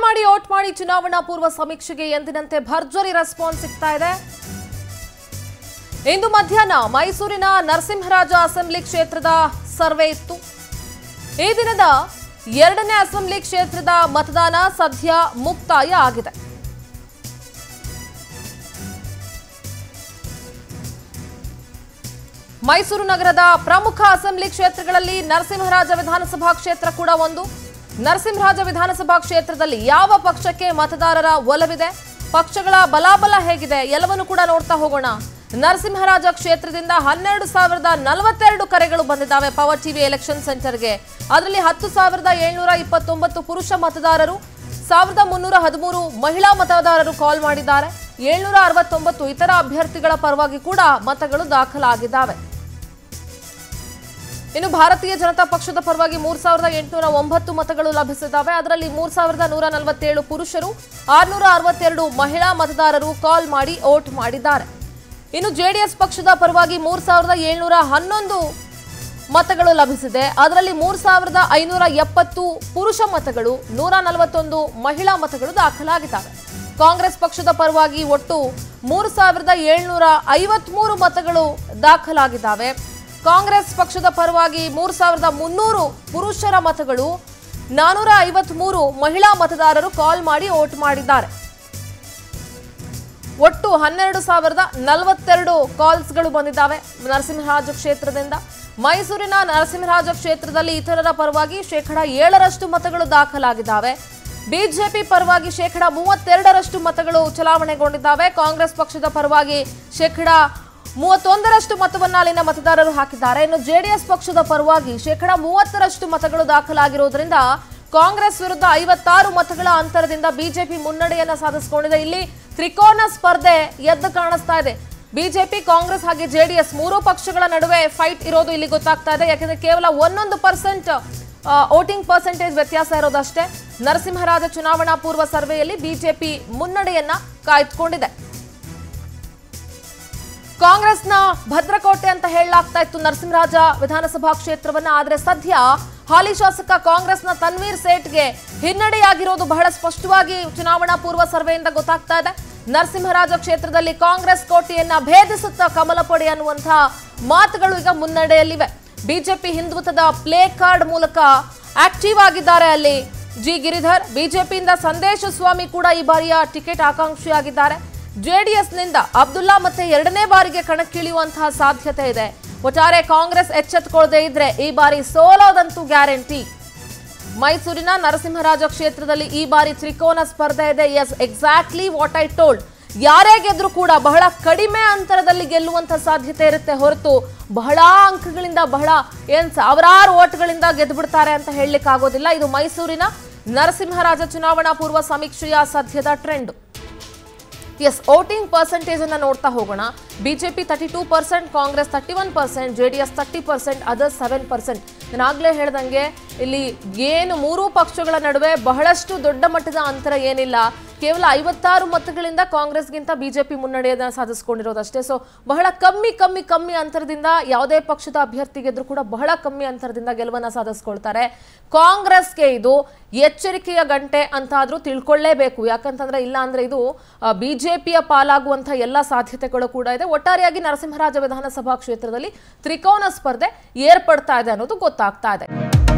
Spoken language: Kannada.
ಮಾಡಿ ಓಟ್ ಮಾಡಿ ಚುನಾವಣಾ ಪೂರ್ವ ಸಮೀಕ್ಷೆಗೆ ಎಂದಿನಂತೆ ಭರ್ಜರಿ ರೆಸ್ಪಾನ್ಸ್ ಸಿಗ್ತಾ ಇದೆ ಇಂದು ಮಧ್ಯಾಹ್ನ ಮೈಸೂರಿನ ನರಸಿಂಹರಾಜ ಅಸೆಂಬ್ಲಿ ಕ್ಷೇತ್ರದ ಸರ್ವೆ ಇತ್ತು ಈ ದಿನದ ಎರಡನೇ ಅಸೆಂಬ್ಲಿ ಕ್ಷೇತ್ರದ ಮತದಾನ ಸದ್ಯ ಮುಕ್ತಾಯ ಆಗಿದೆ ಮೈಸೂರು ನಗರದ ಪ್ರಮುಖ ಅಸೆಂಬ್ಲಿ ಕ್ಷೇತ್ರಗಳಲ್ಲಿ ನರಸಿಂಹರಾಜ ವಿಧಾನಸಭಾ ಕ್ಷೇತ್ರ ಕೂಡ ಒಂದು ನರಸಿಂಹರಾಜ ವಿಧಾನಸಭಾ ಕ್ಷೇತ್ರದಲ್ಲಿ ಯಾವ ಪಕ್ಷಕ್ಕೆ ಮತದಾರರ ಒಲವಿದೆ ಪಕ್ಷಗಳ ಬಲಾಬಲ ಹೇಗಿದೆ ಎಲ್ಲವನ್ನು ಕೂಡ ನೋಡ್ತಾ ಹೋಗೋಣ ನರಸಿಂಹರಾಜ ಕ್ಷೇತ್ರದಿಂದ ಹನ್ನೆರಡು ಸಾವಿರದ ನಲವತ್ತೆರಡು ಕರೆಗಳು ಬಂದಿದ್ದಾವೆ ಪವರ್ ಟಿವಿ ಎಲೆಕ್ಷನ್ ಸೆಂಟರ್ಗೆ ಅದರಲ್ಲಿ ಹತ್ತು ಸಾವಿರದ ಏಳ್ನೂರ ಇಪ್ಪತ್ತೊಂಬತ್ತು ಪುರುಷ ಮತದಾರರು ಸಾವಿರದ ಮುನ್ನೂರ ಹದಿಮೂರು ಮಹಿಳಾ ಮತದಾರರು ಕಾಲ್ ಮಾಡಿದ್ದಾರೆ ಏಳ್ನೂರ ಅರವತ್ತೊಂಬತ್ತು ಇತರ ಅಭ್ಯರ್ಥಿಗಳ ಪರವಾಗಿ ಕೂಡ ಮತಗಳು ದಾಖಲಾಗಿದ್ದಾವೆ ಇನ್ನು ಭಾರತೀಯ ಜನತಾ ಪಕ್ಷದ ಪರವಾಗಿ ಮೂರ್ ಸಾವಿರದ ಎಂಟುನೂರ ಒಂಬತ್ತು ಮತಗಳು ಲಭಿಸಿದ್ದಾವೆ ಅದರಲ್ಲಿ ಮೂರ್ ಸಾವಿರದ ನೂರ ನಲವತ್ತೇಳು ಪುರುಷರು ಆರ್ನೂರ ಅರವತ್ತೆರಡು ಮಹಿಳಾ ಮತದಾರರು ಕಾಲ್ ಮಾಡಿ ವೋಟ್ ಮಾಡಿದ್ದಾರೆ ಇನ್ನು ಜೆಡಿಎಸ್ ಪಕ್ಷದ ಪರವಾಗಿ ಮೂರ್ ಸಾವಿರದ ಏಳ್ನೂರ ಹನ್ನೊಂದು ಮತಗಳು ಲಭಿಸಿದೆ ಅದರಲ್ಲಿ ಮೂರ್ ಸಾವಿರದ ಐನೂರ ಎಪ್ಪತ್ತು ಪುರುಷ ಮತಗಳು ನೂರ ನಲವತ್ತೊಂದು ಮಹಿಳಾ ಮತಗಳು ದಾಖಲಾಗಿದ್ದಾವೆ ಕಾಂಗ್ರೆಸ್ ಪಕ್ಷದ ಪರವಾಗಿ ಒಟ್ಟು ಮೂರು ಸಾವಿರದ ಏಳ್ನೂರ ಐವತ್ಮೂರು ಮತಗಳು ದಾಖಲಾಗಿದ್ದಾವೆ ಕಾಂಗ್ರೆಸ್ ಪಕ್ಷದ ಪರವಾಗಿ ಮೂರು ಸಾವಿರದ ಮುನ್ನೂರು ಪುರುಷರ ಮತಗಳು ನಾನೂರ ಐವತ್ಮೂರು ಮಹಿಳಾ ಮತದಾರರು ಕಾಲ್ ಮಾಡಿ ವೋಟ್ ಮಾಡಿದ್ದಾರೆ ಒಟ್ಟು ಹನ್ನೆರಡು ಸಾವಿರದ ನಲವತ್ತೆರಡು ಕಾಲ್ಸ್ಗಳು ಬಂದಿದ್ದಾವೆ ನರಸಿಂಹರಾಜ ಕ್ಷೇತ್ರದಿಂದ ಮೈಸೂರಿನ ನರಸಿಂಹರಾಜ ಕ್ಷೇತ್ರದಲ್ಲಿ ಇತರರ ಪರವಾಗಿ ಶೇಕಡ ಏಳರಷ್ಟು ಮತಗಳು ದಾಖಲಾಗಿದ್ದಾವೆ ಬಿಜೆಪಿ ಪರವಾಗಿ ಶೇಕಡ ಮೂವತ್ತೆರಡರಷ್ಟು ಮತಗಳು ಚಲಾವಣೆಗೊಂಡಿದ್ದಾವೆ ಕಾಂಗ್ರೆಸ್ ಪಕ್ಷದ ಪರವಾಗಿ ಶೇಕಡ ಮೂವತ್ತೊಂದರಷ್ಟು ಮತವನ್ನ ಅಲ್ಲಿನ ಮತದಾರರು ಹಾಕಿದ್ದಾರೆ ಇನ್ನು ಜೆಡಿಎಸ್ ಪಕ್ಷದ ಪರವಾಗಿ ಶೇಕಡ ಮೂವತ್ತರಷ್ಟು ಮತಗಳು ದಾಖಲಾಗಿರುವುದರಿಂದ ಕಾಂಗ್ರೆಸ್ ವಿರುದ್ಧ ಐವತ್ತಾರು ಮತಗಳ ಅಂತರದಿಂದ ಬಿಜೆಪಿ ಮುನ್ನಡೆಯನ್ನ ಸಾಧಿಸಿಕೊಂಡಿದೆ ಇಲ್ಲಿ ತ್ರಿಕೋನ ಸ್ಪರ್ಧೆ ಎದ್ದು ಕಾಣಿಸ್ತಾ ಇದೆ ಬಿಜೆಪಿ ಕಾಂಗ್ರೆಸ್ ಹಾಗೆ ಜೆಡಿಎಸ್ ಮೂರೂ ಪಕ್ಷಗಳ ನಡುವೆ ಫೈಟ್ ಇರೋದು ಇಲ್ಲಿ ಗೊತ್ತಾಗ್ತಾ ಇದೆ ಯಾಕಂದ್ರೆ ಕೇವಲ ಒಂದೊಂದು ಪರ್ಸೆಂಟ್ ವೋಟಿಂಗ್ ಪರ್ಸೆಂಟೇಜ್ ವ್ಯತ್ಯಾಸ ಇರೋದಷ್ಟೇ ನರಸಿಂಹರಾಜ ಚುನಾವಣಾ ಪೂರ್ವ ಸರ್ವೆಯಲ್ಲಿ ಬಿಜೆಪಿ ಮುನ್ನಡೆಯನ್ನ ಕಾಯ್ದುಕೊಂಡಿದೆ ಕಾಂಗ್ರೆಸ್ನ ಭದ್ರಕೋಟೆ ಅಂತ ಹೇಳಲಾಗ್ತಾ ಇತ್ತು ನರಸಿಂಹರಾಜ ವಿಧಾನಸಭಾ ಕ್ಷೇತ್ರವನ್ನ ಆದ್ರೆ ಸದ್ಯ ಹಾಲಿ ಶಾಸಕ ಕಾಂಗ್ರೆಸ್ನ ತನ್ವೀರ್ ಸೇಠ್ಗೆ ಹಿನ್ನಡೆಯಾಗಿರೋದು ಬಹಳ ಸ್ಪಷ್ಟವಾಗಿ ಚುನಾವಣಾ ಪೂರ್ವ ಸರ್ವೆಯಿಂದ ಗೊತ್ತಾಗ್ತಾ ಇದೆ ನರಸಿಂಹರಾಜ ಕ್ಷೇತ್ರದಲ್ಲಿ ಕಾಂಗ್ರೆಸ್ ಕೋಟೆಯನ್ನ ಭೇದಿಸುತ್ತಾ ಕಮಲಪೊಡೆ ಅನ್ನುವಂತಹ ಮಾತುಗಳು ಈಗ ಮುನ್ನಡೆಯಲ್ಲಿವೆ ಬಿಜೆಪಿ ಹಿಂದುತ್ವದ ಪ್ಲೇ ಕಾರ್ಡ್ ಮೂಲಕ ಆಕ್ಟಿವ್ ಆಗಿದ್ದಾರೆ ಅಲ್ಲಿ ಜಿ ಗಿರಿಧರ್ ಬಿಜೆಪಿಯಿಂದ ಸಂದೇಶ ಸ್ವಾಮಿ ಕೂಡ ಈ ಬಾರಿಯ ಟಿಕೆಟ್ ಆಕಾಂಕ್ಷಿಯಾಗಿದ್ದಾರೆ ಜೆಡಿಎಸ್ನಿಂದ ಅಬ್ದುಲ್ಲಾ ಮತ್ತೆ ಎರಡನೇ ಬಾರಿಗೆ ಕಣಕ್ಕಿಳಿಯುವಂತಹ ಸಾಧ್ಯತೆ ಇದೆ ಒಟ್ಟಾರೆ ಕಾಂಗ್ರೆಸ್ ಎಚ್ಚೆತ್ತುಕೊಳ್ಳದೆ ಇದ್ರೆ ಈ ಬಾರಿ ಸೋಲೋದಂತೂ ಗ್ಯಾರಂಟಿ ಮೈಸೂರಿನ ನರಸಿಂಹರಾಜ ಕ್ಷೇತ್ರದಲ್ಲಿ ಈ ಬಾರಿ ತ್ರಿಕೋನ ಸ್ಪರ್ಧೆ ಇದೆ yes exactly what I told ಯಾರೇ ಗೆದ್ರು ಕೂಡ ಬಹಳ ಕಡಿಮೆ ಅಂತರದಲ್ಲಿ ಗೆಲ್ಲುವಂತ ಸಾಧ್ಯತೆ ಇರುತ್ತೆ ಹೊರತು ಬಹಳ ಅಂಕಗಳಿಂದ ಬಹಳ ಏನ್ ಸಾವಿರಾರು ಓಟ್ಗಳಿಂದ ಗೆದ್ದು ಬಿಡ್ತಾರೆ ಅಂತ ಹೇಳಲಿಕ್ಕೆ ಆಗೋದಿಲ್ಲ ಇದು ಮೈಸೂರಿನ ನರಸಿಂಹರಾಜ ಚುನಾವಣಾ ಪೂರ್ವ ಸಮೀಕ್ಷೆಯ ಸದ್ಯದ ಟ್ರೆಂಡ್ ಎಸ್ ವೋಟಿಂಗ್ ಪರ್ಸೆಂಟೇಜ್ ಅನ್ನ ನೋಡ್ತಾ ಹೋಗೋಣ BJP thirty two percent Congress thirty one percent J D S thirty percent other seven percent ನಾನು ಆಗ್ಲೇ ಹೇಳ್ದಂಗೆ ಇಲ್ಲಿ ಏನು ಮೂರೂ ಪಕ್ಷಗಳ ನಡುವೆ ಬಹಳಷ್ಟು ದೊಡ್ಡ ಮಟ್ಟದ ಅಂತರ ಏನಿಲ್ಲ ಕೇವಲ ಐವತ್ತಾರು ಮತಗಳಿಂದ ಕಾಂಗ್ರೆಸ್ಗಿಂತ ಬಿಜೆಪಿ ಮುನ್ನಡೆಯನ್ನ ಸಾಧಿಸ್ಕೊಂಡಿರೋದಷ್ಟೇ ಸೊ ಬಹಳ ಕಮ್ಮಿ ಕಮ್ಮಿ ಕಮ್ಮಿ ಅಂತರದಿಂದ ಯಾವುದೇ ಪಕ್ಷದ ಅಭ್ಯರ್ಥಿ ಗೆದ್ರು ಕೂಡ ಬಹಳ ಕಮ್ಮಿ ಅಂತರದಿಂದ ಗೆಲುವನ್ನ ಸಾಧಿಸ್ಕೊಳ್ತಾರೆ ಕಾಂಗ್ರೆಸ್ಗೆ ಇದು ಎಚ್ಚರಿಕೆಯ ಗಂಟೆ ಅಂತ ಆದ್ರೂ ತಿಳ್ಕೊಳ್ಳೇಬೇಕು ಯಾಕಂತಂದ್ರೆ ಇಲ್ಲ ಅಂದ್ರೆ ಇದು ಬಿಜೆಪಿಯ ಪಾಲಾಗುವಂತಹ ಎಲ್ಲ ಸಾಧ್ಯತೆಗಳು ಕೂಡ ಇದೆ ಒಟ್ಟಾರೆಯಾಗಿ ನರಸಿಂಹರಾಜ ವಿಧಾನಸಭಾ ಕ್ಷೇತ್ರದಲ್ಲಿ ತ್ರಿಕೋನ ಸ್ಪರ್ಧೆ ಏರ್ಪಡ್ತಾ ಇದೆ ಅನ್ನೋದು ಗೊತ್ತಾಗ್ತಾ ಇದೆ